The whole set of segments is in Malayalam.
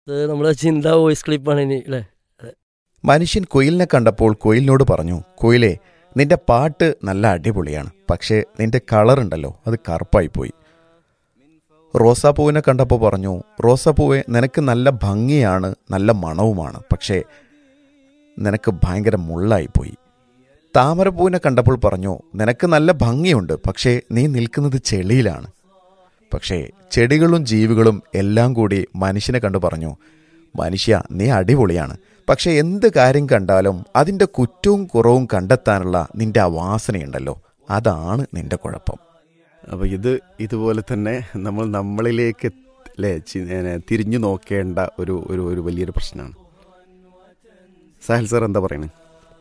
ഇത് നമ്മുടെ ചിന്ത വോയിസ് ക്ലിപ്പാണ് ഇനി അല്ലേ മനുഷ്യൻ കുയിലിനെ കണ്ടപ്പോൾ കുയിലിനോട് പറഞ്ഞു കുയിലേ നിന്റെ പാട്ട് നല്ല അടിപൊളിയാണ് പക്ഷേ നിന്റെ കളറുണ്ടല്ലോ അത് കറുപ്പായിപ്പോയി റോസാപ്പൂവിനെ കണ്ടപ്പോൾ പറഞ്ഞു റോസാപ്പൂവെ നിനക്ക് നല്ല ഭംഗിയാണ് നല്ല മണവുമാണ് പക്ഷേ നിനക്ക് ഭയങ്കര മുള്ളായിപ്പോയി താമരപ്പൂവിനെ കണ്ടപ്പോൾ പറഞ്ഞു നിനക്ക് നല്ല ഭംഗിയുണ്ട് പക്ഷേ നീ നിൽക്കുന്നത് ചെളിയിലാണ് പക്ഷേ ചെടികളും ജീവികളും എല്ലാം കൂടി മനുഷ്യനെ കണ്ടു പറഞ്ഞു മനുഷ്യ നീ അടിപൊളിയാണ് പക്ഷെ എന്ത് കാര്യം കണ്ടാലും അതിൻ്റെ കുറ്റവും കുറവും കണ്ടെത്താനുള്ള നിന്റെ ആ വാസനയുണ്ടല്ലോ അതാണ് നിന്റെ കുഴപ്പം അപ്പോൾ ഇത് ഇതുപോലെ തന്നെ നമ്മൾ നമ്മളിലേക്ക് അല്ലേ ചി- ഏ, തിരിഞ്ഞു നോക്കേണ്ട ഒരു ഒരു ഒരു വലിയൊരു പ്രശ്നമാണ് സാഹിൽ സാർ എന്താ പറയുന്നത്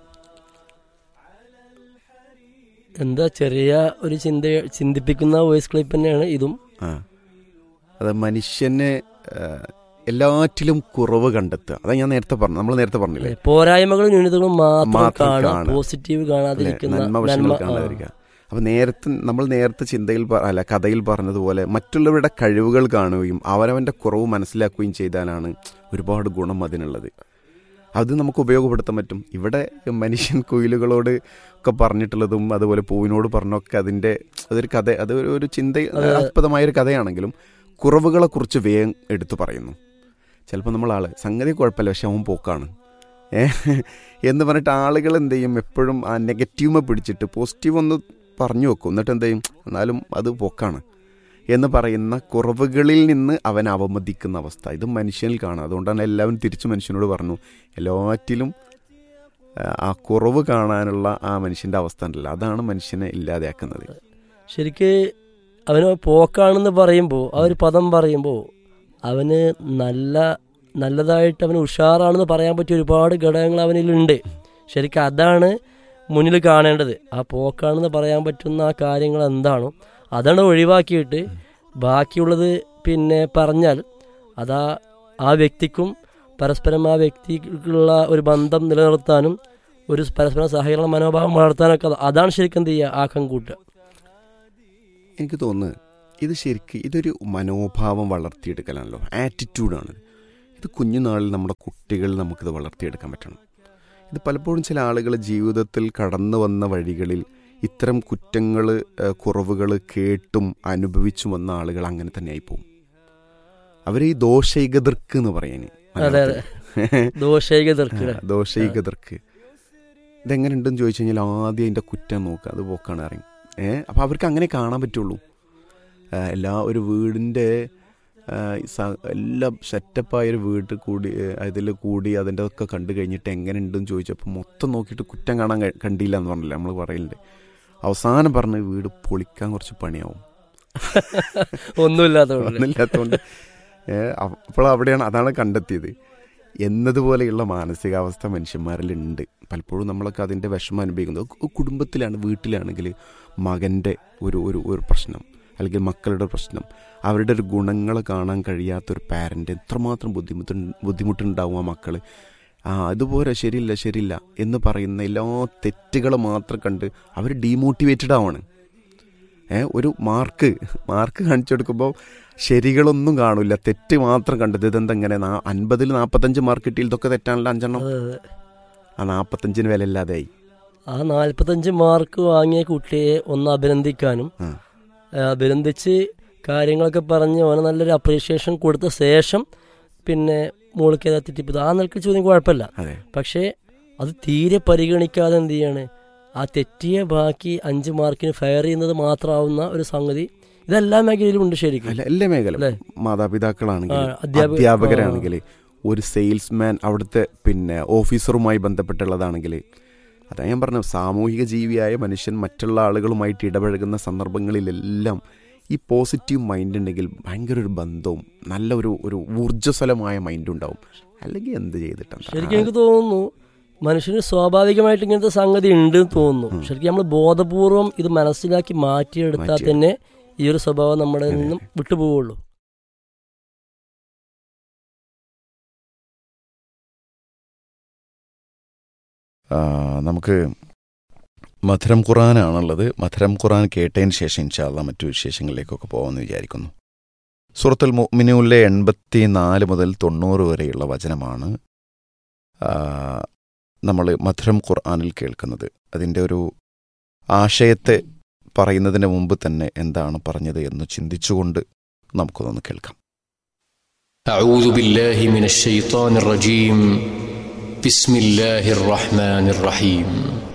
എന്താ ചെറിയ ഒരു ചിന്ത ചിന്തിപ്പിക്കുന്ന വോയിസ് ക്ലിപ്പ് തന്നെയാണ് ഇതും ആ അത് മനുഷ്യന് ആ, എല്ലാറ്റിലും കുറവ് കണ്ടെത്തുക അതാ ഞാൻ നേരത്തെ പറഞ്ഞു നമ്മൾ നേരത്തെ പറഞ്ഞില്ലേ പോരായ്മകളും ന്യൂനതകളും മാത്രം മാത്രം കാണുക കാണുക. പോസിറ്റീവ് അല്ലേ? കാണാതിരിക്കുന്ന നന്മ വശങ്ങൾ നന്മ ആ. കാണാതിരിക്കുക അപ്പം നേരത്തെ നമ്മൾ നേരത്തെ ചിന്തയിൽ പ- അല്ല കഥയിൽ പറഞ്ഞതുപോലെ മറ്റുള്ളവരുടെ കഴിവുകൾ കാണുകയും അവരവൻ്റെ കുറവ് മനസ്സിലാക്കുകയും ചെയ്താലാണ് ഒരുപാട് ഗുണം അതിനുള്ളത് അത് നമുക്ക് ഉപയോഗപ്പെടുത്താൻ പറ്റും ഇവിടെ മനുഷ്യൻ കുയിലുകളോട് ഒക്കെ പറഞ്ഞിട്ടുള്ളതും അതുപോലെ പൂവിനോട് പറഞ്ഞൊക്കെ അതിൻ്റെ അതൊരു കഥ അത് ഒരു- ഒരു ചിന്ത ആസ്പദമായൊരു കഥയാണെങ്കിലും കുറവുകളെ കുറിച്ച് വേഗം എടുത്തു പറയുന്നു ചിലപ്പോൾ നമ്മൾ ആള് സംഗതി കുഴപ്പമില്ല പക്ഷെ അവൻ പോക്കാണ് ഏ എന്ന് പറഞ്ഞിട്ട് ആളുകൾ എന്ത് ചെയ്യും എപ്പോഴും ആ നെഗറ്റീവ് പിടിച്ചിട്ട് പോസിറ്റീവ് ഒന്ന് പറഞ്ഞു വെക്കും എന്നിട്ട് എന്ത് ചെയ്യും എന്നാലും അത് പോക്കാണ് എന്ന് പറയുന്ന കുറവുകളിൽ നിന്ന് അവൻ അവമതിക്കുന്ന അവസ്ഥ ഇത് മനുഷ്യനിൽ കാണാം അതുകൊണ്ടാണ് എല്ലാവരും തിരിച്ചു മനുഷ്യനോട് പറഞ്ഞു എല്ലാറ്റിലും ആ, ആ കുറവ് കാണാനുള്ള ആ മനുഷ്യൻ്റെ അവസ്ഥ ഉണ്ടല്ലോ അതാണ് മനുഷ്യനെ ഇല്ലാതെയാക്കുന്നത് ശരിക്ക് അവന് പോക്കാണെന്ന് പറയുമ്പോൾ ആ ഒരു പദം പറയുമ്പോൾ അവന് നല്ല നല്ലതായിട്ട് അവന് ഉഷാറാണെന്ന് പറയാൻ പറ്റിയ ഒരുപാട് ഘടകങ്ങൾ അവനിലുണ്ട് ശരിക്കും അതാണ് മുന്നിൽ കാണേണ്ടത് ആ പോക്കാണെന്ന് പറയാൻ പറ്റുന്ന ആ കാര്യങ്ങൾ എന്താണോ അതാണ് ഒഴിവാക്കിയിട്ട് ബാക്കിയുള്ളത് പിന്നെ പറഞ്ഞാൽ അതാ ആ വ്യക്തിക്കും പരസ്പരം ആ വ്യക്തിക്കുള്ള ഒരു ബന്ധം നിലനിർത്താനും ഒരു പരസ്പരം സഹകരണ മനോഭാവം വളർത്താനൊക്കെ അത് അതാണ് ശരിക്കും എന്ത് ചെയ്യുക ആക്കം കൂട്ടുക എനിക്ക് തോന്നുന്നത് ഇത് ശരിക്ക് ഇതൊരു മനോഭാവം വളർത്തിയെടുക്കലാണല്ലോ ആറ്റിറ്റ്യൂഡാണ് ഇത് കുഞ്ഞുനാളിൽ നമ്മുടെ കുട്ടികളിൽ നമുക്കിത് വളർത്തിയെടുക്കാൻ പറ്റണം ഇത് പലപ്പോഴും ചില ആളുകൾ ജീവിതത്തിൽ കടന്നു വന്ന വഴികളിൽ ഇത്തരം കുറ്റങ്ങൾ കുറവുകൾ കേട്ടും അനുഭവിച്ചും വന്ന ആളുകൾ അങ്ങനെ തന്നെ ആയിപ്പോവും അവർ ഈ ദോഷൈകതർക്ക് എന്ന് പറയുന്നത് അതെ, അതെ. ദോഷൈക തീർക്കുക ദോഷൈകതർക്ക് ഇതെങ്ങനെ ഉണ്ടെന്ന് ചോദിച്ചു കഴിഞ്ഞാൽ ആദ്യം അതിൻ്റെ കുറ്റം നോക്കുക അത് പോക്കാണ് അറിയും ഏ അപ്പോൾ അവർക്ക് അങ്ങനെ കാണാൻ പറ്റുള്ളൂ ആ, എല്ലാ ഒരു വീടിൻ്റെ ആ, സ- എല്ലാം സെറ്റപ്പായ ഒരു വീട്ടിൽ കൂടി അതിൽ കൂടി അതിൻ്റെ ഒക്കെ കണ്ടു കഴിഞ്ഞിട്ട് എങ്ങനെ ഉണ്ടെന്ന് ചോദിച്ചപ്പോൾ മൊത്തം നോക്കിയിട്ട് കുറ്റം കാണാൻ ക- കണ്ടില്ല എന്ന് പറഞ്ഞില്ല നമ്മൾ പറയലുണ്ട് അവസാനം പറഞ്ഞ് വീട് പൊളിക്കാൻ കുറച്ച് പണിയാവും ഒന്നുമില്ലാത്തതുകൊണ്ട് ഒന്നുമില്ലാത്തതുകൊണ്ട് അപ്പോൾ അവിടെയാണ് അതാണ് കണ്ടെത്തിയത് എന്നതുപോലെയുള്ള മാനസികാവസ്ഥ മനുഷ്യന്മാരിലുണ്ട് പലപ്പോഴും നമ്മളൊക്കെ അതിൻ്റെ വിഷമം അനുഭവിക്കുന്നത് കു- കുടുംബത്തിലാണ് വീട്ടിലാണെങ്കിൽ മകൻ്റെ ഒരു ഒരു ഒരു പ്രശ്നം അല്ലെങ്കിൽ മക്കളുടെ പ്രശ്നം അവരുടെ ഒരു ഗുണങ്ങൾ കാണാൻ കഴിയാത്തൊരു പാരൻ്റ് എത്രമാത്രം ബുദ്ധിമുട്ട് ബുദ്ധിമുട്ടുണ്ടാവും ആ മക്കൾ ആ അതുപോലെ ശരിയില്ല ശരിയില്ല എന്ന് പറയുന്ന എല്ലാ തെറ്റുകൾ മാത്രം കണ്ട് അവർ ഡീമോട്ടിവേറ്റഡ് ആവാണ് ഏ ഒരു മാർക്ക് മാർക്ക് കാണിച്ചു കൊടുക്കുമ്പോൾ ശരികളൊന്നും കാണില്ല തെറ്റ് മാത്രം കണ്ടത് ഇതെന്തെങ്ങനെ നാ- അൻപതിൽ നാൽപ്പത്തഞ്ച് മാർക്ക് കിട്ടി ഇതൊക്കെ തെറ്റാണല്ലോ അഞ്ചെണ്ണം അതെ, അതെ. ആ നാൽപ്പത്തഞ്ചിന് വില ഇല്ലാതെയായി ആ നാൽപ്പത്തഞ്ച് മാർക്ക് വാങ്ങിയ കുട്ടിയെ ഒന്ന് അഭിനന്ദിക്കാനും ആ. ആ, അഭിനന്ദിച്ച് കാര്യങ്ങളൊക്കെ പറഞ്ഞ് അവന് നല്ലൊരു അപ്രീഷിയേഷൻ കൊടുത്ത ശേഷം പിന്നെ മോൾക്ക് ഏതാ തെറ്റിപ്പത് ആ നിലക്ക് ചോദ്യം കുഴപ്പമില്ല അതെ പക്ഷേ അത് തീരെ പരിഗണിക്കാതെ എന്ത് ചെയ്യാണ് ആ തെറ്റിയ ബാക്കി അഞ്ച് മാർക്കിന് ഫയർ ചെയ്യുന്നത് മാത്രമാവുന്ന ഒരു സംഗതി ഇതെല്ലാ മേഖലയിലും ഉണ്ട് ശരിക്കും അല്ല എല്ലാ മേഖല അല്ലേ? മാതാപിതാക്കളാണെങ്കിൽ ആ, അധ്യാപക- അധ്യാപകരാണെങ്കിൽ ഒരു സെയിൽസ്മാൻ അവിടുത്തെ പിന്നെ ഓഫീസറുമായി ബന്ധപ്പെട്ടുള്ളതാണെങ്കിൽ അതാ ഞാൻ പറഞ്ഞു സാമൂഹിക ജീവിയായ മനുഷ്യൻ മറ്റുള്ള ആളുകളുമായിട്ട് ഇടപഴകുന്ന സന്ദർഭങ്ങളിലെല്ലാം ഈ പോസിറ്റീവ് മൈൻഡ് ഉണ്ടെങ്കിൽ ഭയങ്കര ഒരു ബന്ധവും നല്ല ഒരു ഒരു ഊർജ്ജസ്വലമായ മൈൻഡും ഉണ്ടാവും അല്ലെങ്കിൽ എന്ത് ചെയ്തിട്ടുണ്ട് ശരിക്കും എനിക്ക് തോന്നുന്നു മനുഷ്യന് സ്വാഭാവികമായിട്ട് ഇങ്ങനത്തെ സംഗതി ഉണ്ട് എന്ന് തോന്നുന്നു ശരിക്കും നമ്മൾ ബോധപൂർവം ഇത് മനസ്സിലാക്കി മാറ്റിയെടുത്താൽ മാറ്റി. തന്നെ ഈ ഒരു സ്വഭാവം നമ്മുടെ നിന്നും വിട്ടുപോവുള്ളൂ ആ, നമുക്ക് മധുരം ഖുറാനാണുള്ളത് മധുരം ഖുറാൻ കേട്ടതിന് ശേഷം ഇൻഷാല്ല മറ്റു വിശേഷങ്ങളിലേക്കൊക്കെ പോകാമെന്ന് വിചാരിക്കുന്നു സൂറത്തുൽ മുഅ്മിനൂനിലെ എൺപത്തി നാല് മുതൽ തൊണ്ണൂറ് വരെയുള്ള വചനമാണ് നമ്മൾ മധുരം ഖുർആാനിൽ കേൾക്കുന്നത് അതിൻ്റെ ഒരു ആശയത്തെ പറയുന്നതിന് മുമ്പ് തന്നെ എന്താണ് പറഞ്ഞത് എന്ന് ചിന്തിച്ചുകൊണ്ട് നമുക്കൊന്ന് കേൾക്കാം أعوذ بالله من الشيطان الرجيم بسم الله الرحمن الرحيم